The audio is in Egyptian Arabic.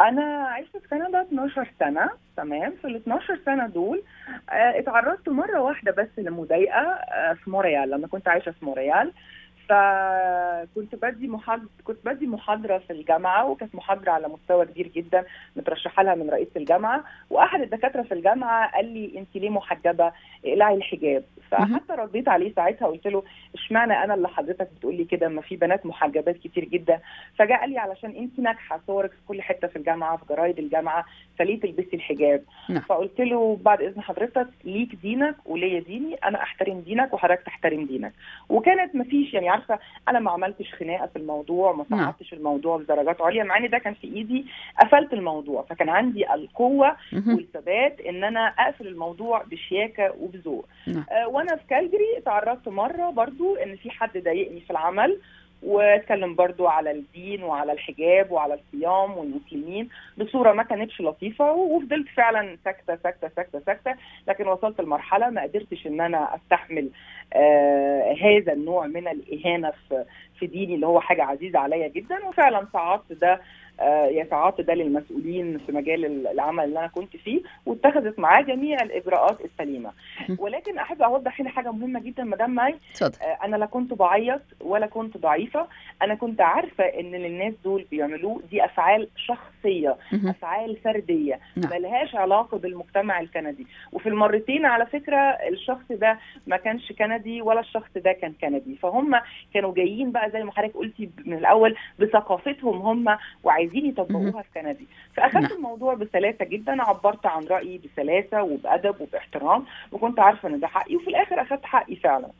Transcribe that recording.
انا عشت في كندا 12 سنه تمام في ال 12 سنه دول آه، اتعرضت مره واحده بس لمضايقه آه، في موريال لما كنت عايشه في موريال فكنت بدي محاضرة كنت بدي محاضرة في الجامعة وكانت محاضرة على مستوى كبير جدا مترشحة لها من رئيس الجامعة وأحد الدكاترة في الجامعة قال لي أنت ليه محجبة؟ اقلعي الحجاب فحتى رديت عليه ساعتها قلت له اشمعنى أنا اللي حضرتك بتقول لي كده ما في بنات محجبات كتير جدا فجاء قال لي علشان أنت ناجحة صورك في كل حتة في الجامعة في جرايد الجامعة فليه تلبسي الحجاب؟ نعم. فقلت له بعد إذن حضرتك ليك دينك وليا ديني أنا أحترم دينك وحضرتك تحترم دينك وكانت ما فيش يعني عارفه انا ما عملتش خناقه في الموضوع ما نعم. صعدتش الموضوع بدرجات عليا مع ان ده كان في ايدي قفلت الموضوع فكان عندي القوه مهم. والثبات ان انا اقفل الموضوع بشياكه وبذوق نعم. آه وانا في كالجري اتعرضت مره برضو ان في حد ضايقني في العمل واتكلم برضو على الدين وعلى الحجاب وعلى الصيام والمسلمين بصوره ما كانتش لطيفه وفضلت فعلا ساكته ساكته ساكته ساكته لكن وصلت لمرحله ما قدرتش ان انا استحمل آه هذا النوع من الاهانه في في ديني اللي هو حاجه عزيزه عليا جدا وفعلا صعدت ده آه يا صعدت ده للمسؤولين في مجال العمل اللي انا كنت فيه واتخذت معاه جميع الاجراءات السليمه ولكن احب اوضح هنا حاجه مهمه جدا مدام ماي اتفضل آه، انا لا كنت بعيط ولا كنت ضعيفه انا كنت عارفه ان اللي الناس دول بيعملوه دي افعال شخصيه مهم. افعال فرديه نعم. ملهاش علاقه بالمجتمع الكندي وفي المرتين على فكره الشخص ده ما كانش كندي ولا الشخص ده كان كندي فهم كانوا جايين بقى زي ما حضرتك قلتي من الاول بثقافتهم هم وعايزين يطبقوها في كندي فاخدت نعم. الموضوع بسلاسه جدا عبرت عن رايي بسلاسه وبادب وباحترام وكنت عارفه ان ده حقي وفي الاخر اخدت حقي فعلا